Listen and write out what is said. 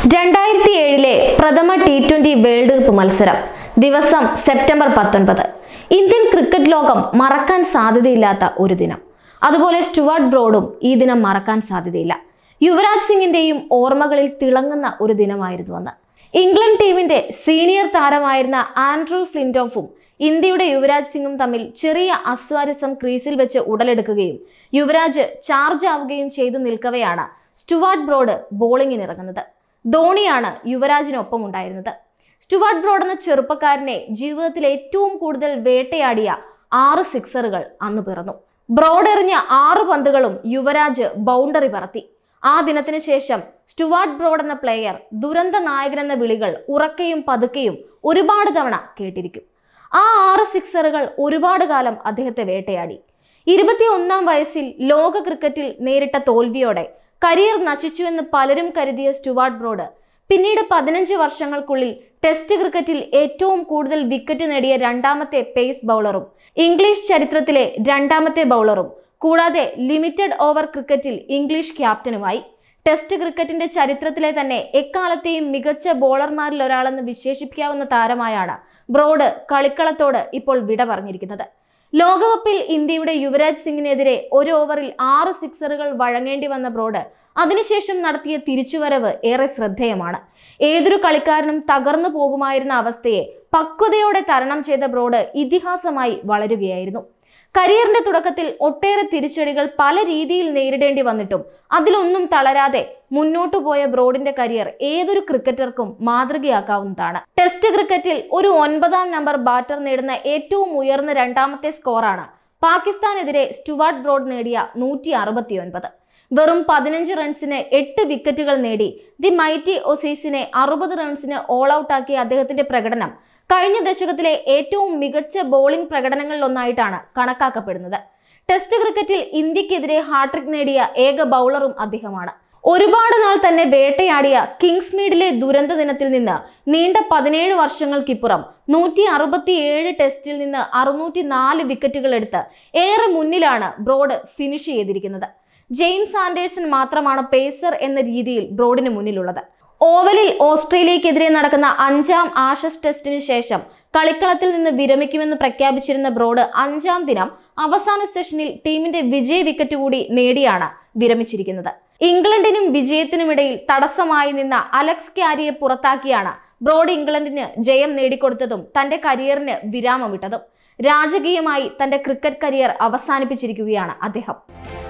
രണ്ടായിരത്തി ഏഴിലെ പ്രഥമ ടി ട്വന്റി വേൾഡ് കപ്പ് മത്സരം ദിവസം സെപ്റ്റംബർ പത്തൊൻപത് ഇന്ത്യൻ ക്രിക്കറ്റ് ലോകം മറക്കാൻ സാധ്യതയില്ലാത്ത ഒരു ദിനം അതുപോലെ സ്റ്റുവാർട്ട് ബ്രോഡും ഈ ദിനം മറക്കാൻ സാധ്യതയില്ല യുവരാജ് സിംഗിന്റെയും ഓർമ്മകളിൽ തിളങ്ങുന്ന ഒരു ദിനമായിരുന്നു അന്ന് ഇംഗ്ലണ്ട് ടീമിന്റെ സീനിയർ താരമായിരുന്ന ആൻഡ്രൂ ഫ്ലിൻറ്റോഫും ഇന്ത്യയുടെ യുവരാജ് സിംഗും തമ്മിൽ ചെറിയ അസ്വാരസ്യം ക്രീസിൽ വെച്ച് ഉടലെടുക്കുകയും യുവരാജ് ചാർജ് ആവുകയും ചെയ്തു നിൽക്കവെയാണ് സ്റ്റുവാർട്ട് ബ്രോഡ് ബോളിംഗിന് ഇറങ്ങുന്നത് ധോണിയാണ് യുവരാജിനൊപ്പം ഉണ്ടായിരുന്നത് സ്റ്റുവാർട്ട് ബ്രോഡ് എന്ന ചെറുപ്പക്കാരനെ ജീവിതത്തിൽ ഏറ്റവും കൂടുതൽ വേട്ടയാടിയ ആറ് സിക്സറുകൾ അന്ന് പിറന്നു ബ്രോഡ് എറിഞ്ഞ ആറ് പന്തുകളും യുവരാജ് ബൗണ്ടറി പറത്തി ആ ദിനത്തിന് ശേഷം സ്റ്റുവാർട്ട് ബ്രോഡ് എന്ന പ്ലെയർ ദുരന്ത നായകൻ എന്ന വിളികൾ ഉറക്കെയും പതുക്കെയും ഒരുപാട് തവണ കേട്ടിരിക്കും ആ ആറ് സിക്സറുകൾ ഒരുപാട് കാലം അദ്ദേഹത്തെ വേട്ടയാടി ഇരുപത്തി ഒന്നാം വയസ്സിൽ ലോക ക്രിക്കറ്റിൽ നേരിട്ട തോൽവിയോടെ കരിയർ നശിച്ചുവെന്ന് പലരും കരുതിയ സ്റ്റുവാർട്ട് ബ്രോഡ് പിന്നീട് പതിനഞ്ച് വർഷങ്ങൾക്കുള്ളിൽ ടെസ്റ്റ് ക്രിക്കറ്റിൽ ഏറ്റവും കൂടുതൽ വിക്കറ്റ് നേടിയ രണ്ടാമത്തെ പേസ് ബൗളറും ഇംഗ്ലീഷ് ചരിത്രത്തിലെ രണ്ടാമത്തെ ബൗളറും കൂടാതെ ലിമിറ്റഡ് ഓവർ ക്രിക്കറ്റിൽ ഇംഗ്ലീഷ് ക്യാപ്റ്റനുമായി ടെസ്റ്റ് ക്രിക്കറ്റിന്റെ ചരിത്രത്തിലെ തന്നെ എക്കാലത്തെയും മികച്ച ബോളർമാരിൽ ഒരാളെന്ന് വിശേഷിപ്പിക്കാവുന്ന താരമായാണ് ബ്രോഡ് കളിക്കളത്തോട് ഇപ്പോൾ വിട പറഞ്ഞിരിക്കുന്നത് ലോകകപ്പിൽ ഇന്ത്യയുടെ യുവരാജ് സിംഗിനെതിരെ ഒരു ഓവറിൽ ആറ് സിക്സറുകൾ വഴങ്ങേണ്ടി വന്ന ബ്രോഡ് അതിനുശേഷം നടത്തിയ തിരിച്ചുവരവ് ഏറെ ശ്രദ്ധേയമാണ് ഏതൊരു കളിക്കാരനും തകർന്നു പോകുമായിരുന്ന അവസ്ഥയെ പക്വതയോടെ തരണം ചെയ്ത ബ്രോഡ് ഇതിഹാസമായി വളരുകയായിരുന്നു കരിയറിന്റെ തുടക്കത്തിൽ ഒട്ടേറെ തിരിച്ചടികൾ പല രീതിയിൽ നേരിടേണ്ടി വന്നിട്ടും അതിലൊന്നും തളരാതെ മുന്നോട്ടു പോയ ബ്രോഡിന്റെ കരിയർ ഏതൊരു ക്രിക്കറ്റർക്കും മാതൃകയാക്കാവുന്നതാണ് ടെസ്റ്റ് ക്രിക്കറ്റിൽ ഒരു ഒൻപതാം നമ്പർ ബാറ്റർ നേടുന്ന ഏറ്റവും ഉയർന്ന രണ്ടാമത്തെ സ്കോറാണ് പാകിസ്ഥാനെതിരെ സ്റ്റുവാർട്ട് ബ്രോഡ് നേടിയ നൂറ്റി അറുപത്തിയൊൻപത് വെറും പതിനഞ്ച് റൺസിന് എട്ട് വിക്കറ്റുകൾ നേടി ദി മൈറ്റി ഒസീസിനെ അറുപത് റൺസിന് ഓൾ ഔട്ട് ആക്കിയ അദ്ദേഹത്തിന്റെ പ്രകടനം കഴിഞ്ഞ ദശകത്തിലെ ഏറ്റവും മികച്ച ബോളിംഗ് പ്രകടനങ്ങളിലൊന്നായിട്ടാണ് കണക്കാക്കപ്പെടുന്നത് ടെസ്റ്റ് ക്രിക്കറ്റിൽ ഇന്ത്യക്കെതിരെ ഹാട്രിക് നേടിയ ഏക ബൗളറും അദ്ദേഹമാണ് ഒരുപാട് നാൾ തന്നെ വേട്ടയാടിയ കിങ്സ്മീഡിലെ ദുരന്ത ദിനത്തിൽ നിന്ന് നീണ്ട പതിനേഴ് വർഷങ്ങൾക്കിപ്പുറം നൂറ്റി അറുപത്തിയേഴ് ടെസ്റ്റിൽ നിന്ന് അറുന്നൂറ്റി നാല് വിക്കറ്റുകൾ എടുത്ത് ഏറെ മുന്നിലാണ് ബ്രോഡ് ഫിനിഷ് ചെയ്തിരിക്കുന്നത് ജെയിംസ് ആൻഡേഴ്സൺ മാത്രമാണ് പേസർ എന്ന രീതിയിൽ ബ്രോഡിന് മുന്നിലുള്ളത് ഓവലിൽ ഓസ്ട്രേലിയക്കെതിരെ നടക്കുന്ന അഞ്ചാം ആഷസ് ടെസ്റ്റിന് ശേഷം കളിക്കളത്തിൽ നിന്ന് വിരമിക്കുമെന്ന് പ്രഖ്യാപിച്ചിരുന്ന ബ്രോഡ് അഞ്ചാം ദിനം അവസാന സെഷനിൽ ടീമിന്റെ വിജയ വിക്കറ്റ് കൂടി നേടിയാണ് വിരമിച്ചിരിക്കുന്നത് ഇംഗ്ലണ്ടിനും വിജയത്തിനുമിടയിൽ തടസ്സമായി നിന്ന അലക്സ് ക്യാരിയെ പുറത്താക്കിയാണ് ബ്രോഡ് ഇംഗ്ലണ്ടിന് ജയം നേടിക്കൊടുത്തതും തന്റെ കരിയറിന് വിരാമമിട്ടതും രാജകീയമായി തന്റെ ക്രിക്കറ്റ് കരിയർ അവസാനിപ്പിച്ചിരിക്കുകയാണ് അദ്ദേഹം